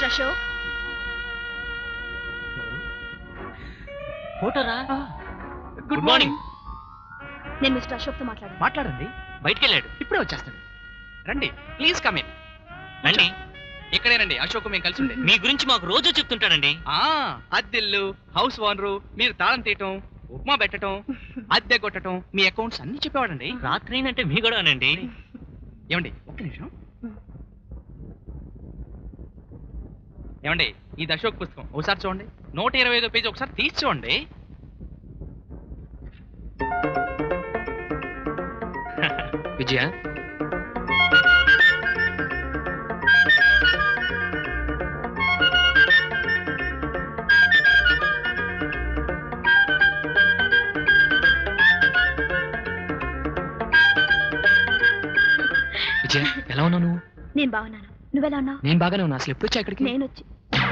అశోక్ ఫోటోరా good morning నేను mister Ashok తో మాట్లాడాను మాట్లాడండి బయటికి వెళ్ళాడు ఇప్పుడే వచ్చేస్తాను రండి ప్లీజ్ కమ్ ఇన్ రండి ఇక్కడేనండి అశోక్ మేము కలిసి ఉండే మీ గురించి మాకు రోజు చెప్తుంటాడండి ఆ అద్దెల్లు హౌస్ ఓనరు మీరు తాళం తీయటం ఉప్మా పెట్టటం అద్దె కొట్టటం మీ అకౌంట్స్ అన్ని చెప్పేవాడండి రాత్రి అంటే మీ గొడవనండి ఏమండి ఒక్క నిమిషం ఏమండి ఇది అశోక్ పుస్తకం ఒకసారి చూడండి నూట ఇరవై ఐదో పేజీ ఒకసారి తీసి చూడండి విజయ విజయ ఎలా ఉన్నావు నువ్వు నేను బాగున్నాను నువ్వెలా ఉన్నావు నేను బాగానే ఉన్నా అసలు ఎప్పుడు వచ్చా ఇక్కడికి నేను వచ్చి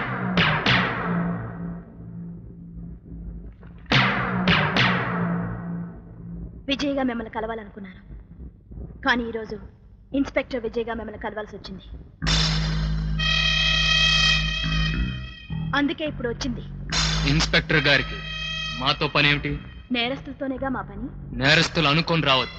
విజయ్గా మిమ్మల్ని కలవాలనుకున్నాను కానీ ఈరోజు ఇన్స్పెక్టర్ విజయ్గా మిమ్మల్ని కలవాల్సి వచ్చింది అందుకే ఇప్పుడు వచ్చింది ఇన్స్పెక్టర్ గారికి మాతో పని ఏమిటి నేరస్తులతోనేగా మా పని నేరస్తులు అనుకొని రావద్దు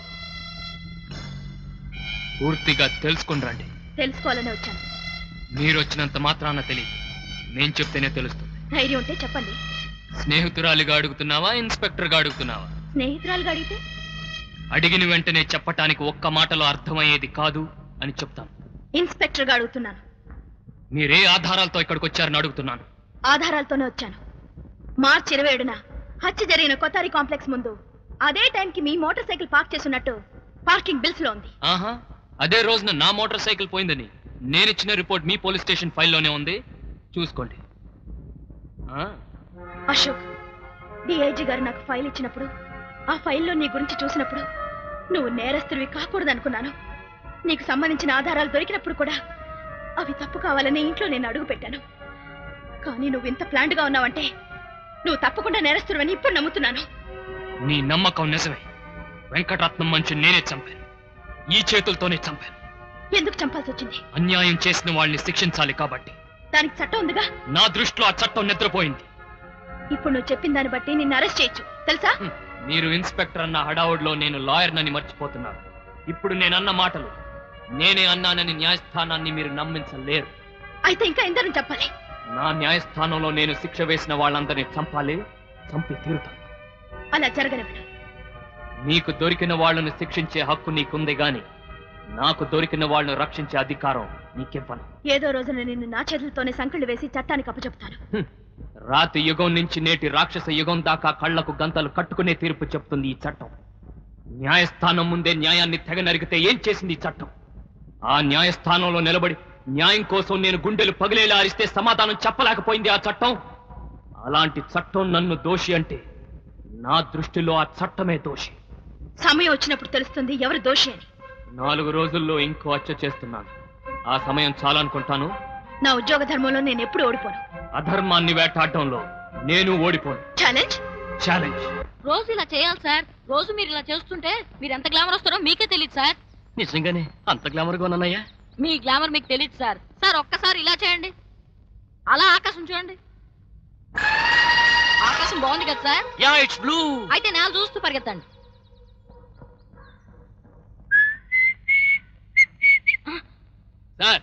పూర్తిగా తెలుసుకుని రండి తెలుసుకోవాలని వచ్చాను మీరు వచ్చినంత మాత్రాన తెలియదు నేను చెప్తేనే తెలుస్తుంది ధైర్యం ఉంటే చెప్పండి స్నేహితురాలిగా అడుగుతున్నావా ఇన్స్పెక్టర్గా అడుగుతున్నావా స్నేహితురాలుగా అడిగితే అడిగిన వెంటనే చెప్పటానికి ఒక్క మాటలో అర్థమయ్యేది కాదు అని చెప్తాను ఇన్స్పెక్టర్గా అడుగుతున్నాను మీరే ఆధారాలతో ఇక్కడికి వచ్చారని అడుగుతున్నాను ఆధారాలతోనే వచ్చాను మార్చి ఇరవై ఏడున హత్య జరిగిన కొత్తారి కాంప్లెక్స్ ముందు అదే టైంకి మీ మోటార్ సైకిల్ పార్క్ చేస్తున్నట్టు పార్కింగ్ బిల్స్ లో ఉంది ఆహా అదే రోజున నా మోటార్ సైకిల్ పోయిందని నేను ఇచ్చిన రిపోర్ట్ మీ పోలీస్ స్టేషన్ ఫైల్లోనే ఉంది చూసుకోండి ఆ, అశోక్ డిఐజీ గారు నాకు ఫైల్ ఇచ్చినప్పుడు ఆ ఫైల్లో నీ గురించి చూసినప్పుడు నువ్వు నేరస్తుడివి కాకూడదనుకున్నాను నీకు సంబంధించిన ఆధారాలు దొరికినప్పుడు కూడా అవి తప్పు కావాలని ఇంట్లో నేను అడుగు పెట్టాను కానీ నువ్వు ఇంత ప్లాంట్ గా ఉన్నావంటే నువ్వు తప్పకుండా నేరస్తుడివని ఇప్పుడు నమ్ముతున్నాను నీ నమ్మకం నిజమే వెంకటరత్నం మంచి నేనే చంపాను ఈ చేతులతోనే చంపాను ఎందుకు చంపాల్సి వచ్చింది అన్యాయం చేసిన వాళ్ళని శిక్షించాలి కాబట్టి దానికి చట్టం ఉందిగా నా దృష్టిలో ఆ చట్టం నిద్రపోయింది ఇప్పుడు నువ్వు చెప్పిన దాన్ని బట్టి నిన్ను అరెస్ట్ చేయొచ్చు తెలుసా హ్మ్. మీరు ఇన్స్పెక్టర్ అన్న హడావుడిలో నేను లాయర్నని మర్చిపోతున్నాను ఇప్పుడు నేను అన్న మాటలు నేనే అన్నానని న్యాయస్థానాన్ని మీరు నమ్మించలేరు అయితే ఇంకా ఎందరని చెప్పాలి నా న్యాయస్థానంలో నేను శిక్ష వేసిన వాళ్ళందరినీ చంపాలి చంపి తీరుతాను అలా జరగనివ్వను నీకు దొరికిన వాళ్ళను శిక్షించే హక్కు నీకుంది గాని నాకు దొరికిన వాళ్ళను రక్షించే అధికారం నీకివ్వను ఏదో రోజున నిన్ను నా చేతులతోనే సంకళ్ళు వేసి చట్టానికి అప్పచెప్తాను హ్మ్. రాతి యుగం నుంచి నేటి రాక్షస యుగం దాకా కళ్లకు గంతలు కట్టుకునే తీర్పు చెప్తుంది ఈ చట్టం న్యాయస్థానం ముందే న్యాయాన్ని తెగ నరిగితే ఏం చేసింది ఈ చట్టం ఆ న్యాయస్థానంలో నిలబడి న్యాయం కోసం నేను గుండెలు పగిలేలా అరిస్తే సమాధానం చెప్పలేకపోయింది ఆ చట్టం అలాంటి చట్టం నన్ను దోషి అంటే నా దృష్టిలో ఆ చట్టమే దోషి సమయం వచ్చినప్పుడు తెలుస్తుంది ఎవరు దోషి అని నాలుగు రోజుల్లో ఇంకో హత్య చేస్తున్నాను ఆ సమయం చాలనుకుంటాను నా ఉద్యోగ ధర్మంలో నేను ఎప్పుడు ఓడిపోను అధర్మాన్ని వేటాడటంలో నేను ఓడిపోను ఛాలెంజ్ ఛాలెంజ్ రోజు ఇలా చేయాలి సార్ రోజు మీరు ఇలా చేస్తుంటే మీరు ఎంత గ్లామర్ వస్తారో మీకే తెలియదు సార్ నిజంగానే అంత గ్లామర్గా ఉన్నానయ్యా మీ గ్లామర్ మీకు తెలియదు సార్ సార్ ఒక్కసారి ఇలా చేయండి అలా ఆకాశం చూడండి ఆకాశం బాగుంది కదా సార్ యా ఇట్స్ బ్లూ అయితే నేల చూస్తూ పరిగెత్తండి సార్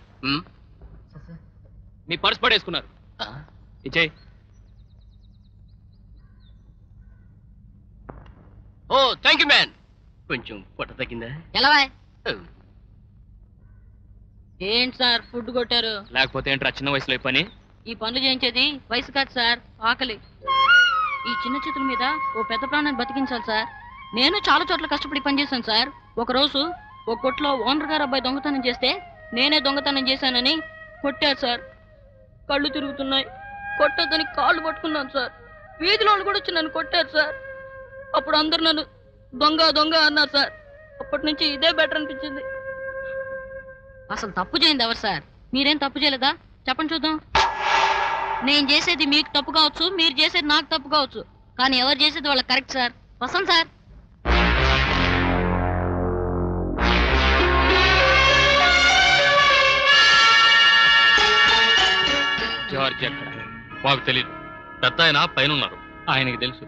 మీ పర్స్ పడేసుకున్నారు ఇచ్చేయ్ ఓ థ్యాంక్ యూ మ్యాన్ కొంచెం పొట్ట తగ్గిందా ఎలా ఏంటి సార్ ఫుడ్ కొట్టారు లేకపోతే ఏంట్రా చిన్న వయసులో ఈ పని ఈ పనులు చేయించేది వయసు కాదు సార్ ఆకలి ఈ చిన్న చేతుల మీద ఓ పెద్ద ప్రాణాన్ని బతికించాలి సార్ నేను చాలా చోట్ల కష్టపడి పనిచేశాను సార్ ఒకరోజు ఓ కొట్లో ఓనర్ గారు అబ్బాయి దొంగతనం చేస్తే నేనే దొంగతనం చేశానని కొట్టారు సార్ కళ్ళు తిరుగుతున్నాయి కొట్టొద్దని కాళ్ళు పట్టుకున్నాను సార్ వీధిలో వాళ్ళు కూడా వచ్చి నన్ను కొట్టారు సార్ అప్పుడు అందరు నన్ను దొంగ దొంగ అన్నారు సార్ అప్పటి నుంచి ఇదే బెటర్ అనిపించింది అసలు తప్పు చేయండి ఎవరు సార్ మీరేం తప్పు చేయలేదా చెప్పండి చూద్దాం నేను చేసేది మీకు తప్పు కావచ్చు మీరు చేసేది నాకు తప్పు కావచ్చు కానీ ఎవరు చేసేది వాళ్ళకి కరెక్ట్ సార్ వస్తాం సార్ జార్జ్ ఎక్కడ మాకు తెలియదు పెద్ద ఆయన పైన ఉన్నారు ఆయనకి తెలుసు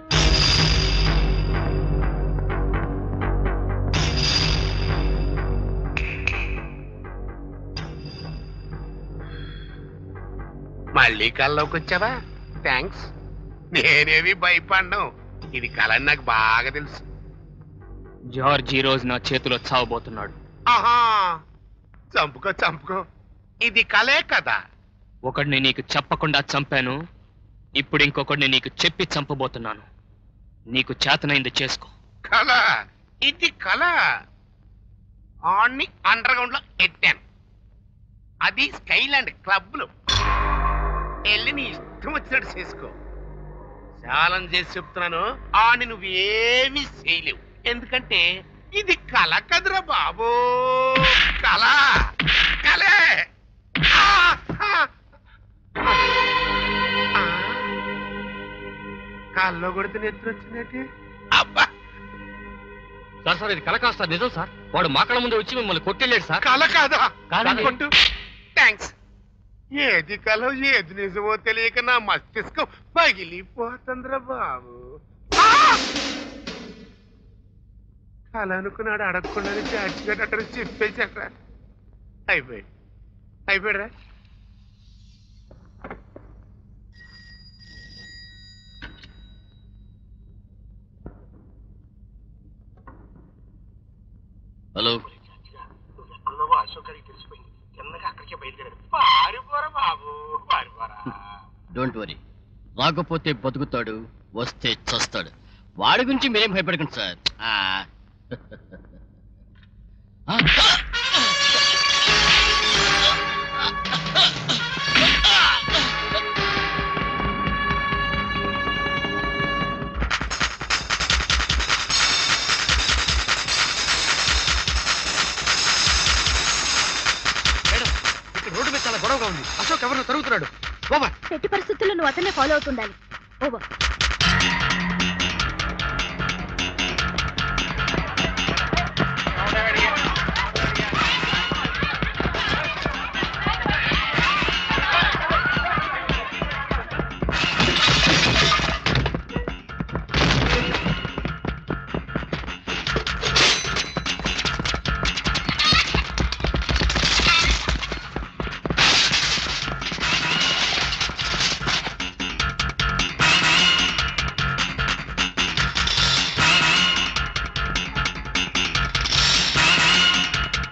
మళ్ళీ కల్లోకి వచ్చావా థ్యాంక్స్ నేనేమి భయపడ్ను ఇది కళ అని నాకు బాగా తెలుసు జార్జ్ ఈ రోజు నా చేతిలో చావబోతున్నాడు ఆహా చంపుకో చంపుకో ఇది కలే కదా ఒకడిని నీకు చెప్పకుండా చంపాను ఇప్పుడు ఇంకొకడిని నీకు చెప్పి చంపబోతున్నాను నీకు చేతనైంది చేసుకో కళ ఇది కళ ఆన్ని అండర్ గ్రౌండ్ లో ఎట్టాను అది స్కైలాండ్ క్లబ్ లో వెళ్ళి నీ ఇష్టం వచ్చినట్టు చేసుకో ఛాలెంజ్ చేసి చెప్తున్నాను ఆని నువ్వేమీ చేయలేవు ఎందుకంటే ఇది కళ కదురా బాబు కళ కలే ఆ! ఆ! ఆ! కాల్లో కొడితే నెత్తురు వచ్చినట్టు అబ్బా సార్ సార్ ఇది కల కాదు సార్ నిజం సార్ వాడు మా కళ్ళ ముందు వచ్చి మిమ్మల్ని కొట్టెళ్ళాడు సార్ కళ కాదా కాదండి. కొట్టు థ్యాంక్స్ ఏది కల ఏది నిజమో తెలియక నా మస్తిష్కం పగిలిపోతుందిరా బాబు ఆ! కళ అనుకున్నాడు అడగకుండానే జాడ్జిగడ్డ చెప్పేశాడ్రా అయిపోయి అయిపోయారా హలో అశోక్ తెలిసిపోయింది చిన్నగా అక్కడికే బయలుదేరాడు పారిపోరా బాబు పారిపోరా డోంట్ వరీ రాకపోతే బతుకుతాడు వస్తే చస్తాడు వాడి గురించి మీరేం భయపడకండి సార్ ఆ. ఆ. మేడం ఇక్కడ రోడ్డు మీద చాలా గొడవగా ఉంది అశోక్ ఎవరినో తరుగుతున్నాడు బాబా ఎట్టి పరిస్థితుల్లో నువ్వు అతన్నే ఫాలో అవుతుండాలి ఓవర్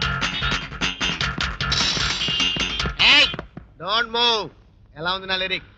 డోంట్ మూవ్ ఎలా ఉంది నా లిరిక్